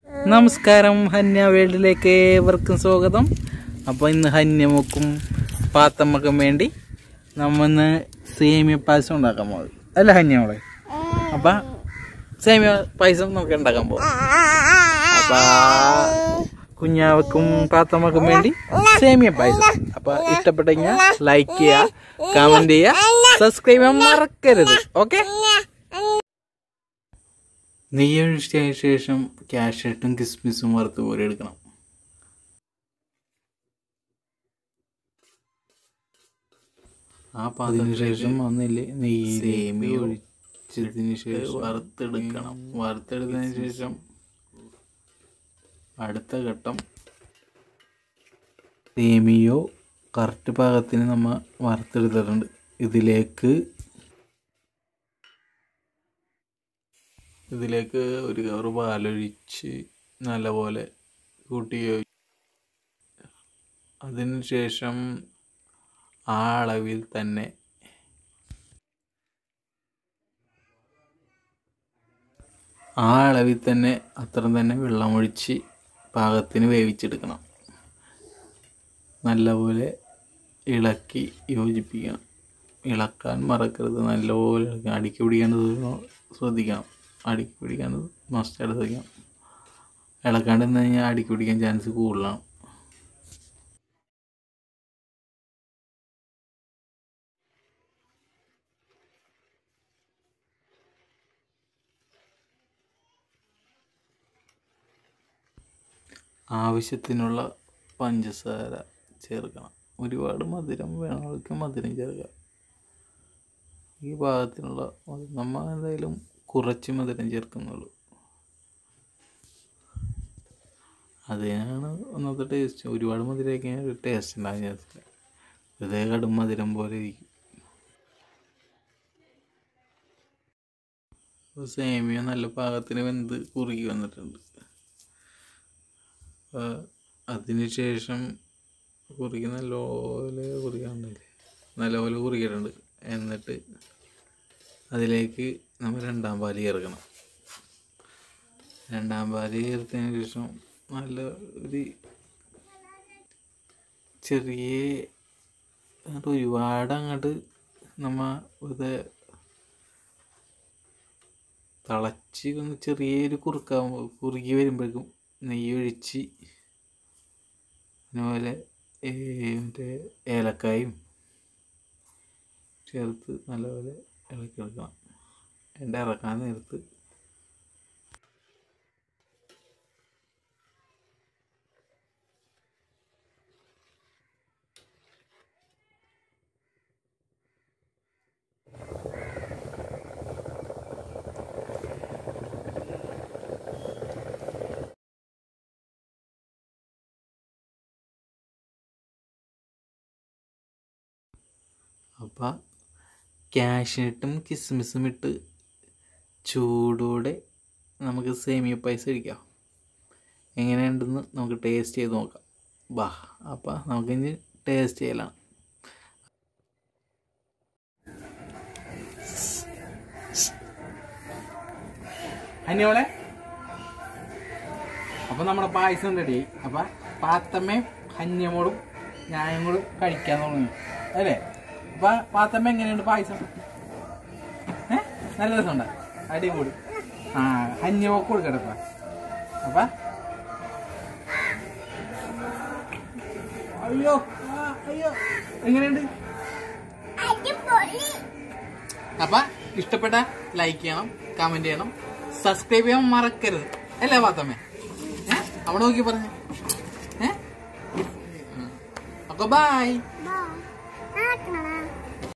നമസ്കാരം ഹന്യ വേൾഡിലേക്ക് ഏവർക്കും സ്വാഗതം അപ്പോൾ ഇന്ന് ഹന്യമക്കും പാത്തമ്മക്കും വേണ്ടി നമ്മ ഇന്ന് സേമിയ പായസം ഉണ്ടാക്കാൻ പോകുന്നത് അല്ല ഹന്യമോളെ അപ്പം സേമിയ പായസം നമുക്ക് ഉണ്ടാക്കാൻ പോകും അപ്പൊ കുഞ്ഞാവക്കും പാത്തമ്മക്കും വേണ്ടി സേമിയ പായസം അപ്പൊ ഇഷ്ടപ്പെട്ടെങ്കിൽ ലൈക്ക് ചെയ്യുക കമന്റ് ചെയ്യുക സബ്സ്ക്രൈബ് ചെയ്യാൻ മറക്കരുത് ഓക്കെ നെയ്യൊഴിച്ചതിന് ശേഷം കാഷ്യട്ടും കിസ്മിസും വറുത്ത് പോലെ എടുക്കണം ആ അതിന് ശേഷം വന്നില്ലേ നെയ്യിലേമി ഒഴിച്ചതിന് ശേഷം വറുത്തെടുക്കണം വറുത്തെടുത്തതിന് ശേഷം അടുത്ത ഘട്ടം സേമിയോ കറക്റ്റ് പാകത്തിന് നമ്മൾ വറുത്തെടുത്തിട്ടുണ്ട് ഇതിലേക്ക് ഇതിലേക്ക് ഒരു കവർ പാലൊഴിച്ച് നല്ലപോലെ കൂട്ടി യോജി- അതിനുശേഷം ആ അളവിൽ തന്നെ ആ അളവിൽ തന്നെ അത്ര തന്നെ വെള്ളമൊഴിച്ച് പാകത്തിന് വേവിച്ചെടുക്കണം നല്ലപോലെ ഇളക്കി യോജിപ്പിക്കണം ഇളക്കാൻ മറക്കരുത് നല്ലപോലെ ഇളക്കണം അടിക്ക് പിടിക്കാണ്ട് ശ്രദ്ധിക്കണം അടിക്ക് പിടിക്കാണ്ട് മസ്റ്റായിട്ട് ശ്രദ്ധിക്കണം ഇളക്കാണ്ട് നിന്ന് കഴിഞ്ഞാൽ അടിക്ക് പിടിക്കാൻ ചാൻസ് കൂടുതലാണ് ആവശ്യത്തിനുള്ള പഞ്ചസാര ചേർക്കണം ഒരുപാട് മധുരം വേണമെങ്കിൽ മധുരം ചേർക്കാം ഈ പാകത്തിനുള്ള മധുരം നമ്മൾ എന്തായാലും കുറച്ച് മധുരം ചേർക്കുന്നുള്ളൂ അതിനാണ് ഒന്നാമത്തെ ടേസ്റ്റ് ഒരുപാട് മധുരം കഴിഞ്ഞാൽ ഒരു ടേസ്റ്റ് ഉണ്ടാകും ചേർത്തില്ല വെറുതെ കടും മധുരം പോലെ ഇരിക്കും അപ്പോൾ സേമിയ നല്ല പാകത്തിന് വെന്ത് കുറുകി വന്നിട്ടുണ്ട് അപ്പോൾ അതിന് ശേഷം കുറുകി നല്ലപോലെ കുറുകാണ്ടില്ലേ നല്ലപോലെ കുറുകിയിട്ടുണ്ട് എന്നിട്ട് അതിലേക്ക് നമ്മൾ രണ്ടാം പാല് ചേർക്കണം രണ്ടാം പാല് ചേർത്തതിന് ശേഷം നല്ല ഒരു ചെറിയ അങ്ങോട്ട് ഒരുപാട് അങ്ങോട്ട് നമ്മ വെറുതെ തിളച്ച് ഒന്ന് ചെറിയൊരു കുറുക്കാകുമ്പോൾ കുറുകി വരുമ്പോഴേക്കും നെയ്യ് ഒഴിച്ച് അതുപോലെ ഏ, മറ്റേ ഏലക്കായും ചേർത്ത് നല്ലപോലെ ഇളക്കി എടുക്കണം എൻ്റെ ഇറക്കാൻ നേരത്ത് അപ്പം ക്യാഷിനിട്ടും കിസ്മിസും ഇട്ട് ചൂടോടെ നമുക്ക് സേമിയ പായസം കഴിക്കാം എങ്ങനെയുണ്ടെന്ന് നമുക്ക് ടേസ്റ്റ് ചെയ്ത് നോക്കാം വാ അപ്പം നമുക്കിനി ടേസ്റ്റ് ചെയ്യലാണ് അന്യോളെ അപ്പം നമ്മുടെ പായസം റെഡി അപ്പൊ പാത്തമ്മയും ഹന്യമോടും ഞാനും കൂടെ കഴിക്കാൻ തുടങ്ങി അല്ലേ അപ്പൊ പാത്തമ്മ എങ്ങനെയുണ്ട് പായസം ഏ നല്ല രസമുണ്ട് അടിപൊളി ആ ഹന്യമോക്ക് കൊടുക്കട്ടെ അപ്പൊ അപ്പൊ അയ്യോ ആ, അയ്യോ എങ്ങനെയുണ്ട് അപ്പൊ ഇഷ്ടപ്പെട്ട ലൈക്ക് ചെയ്യണം കമന്റ് ചെയ്യണം സബ്സ്ക്രൈബ് ചെയ്യാൻ മറക്കരുത് അല്ലേ പാത്തമ്മേ ഏ അവിടെ നോക്കി പറഞ്ഞു ഏ അപ്പൊ ബൈ Bye.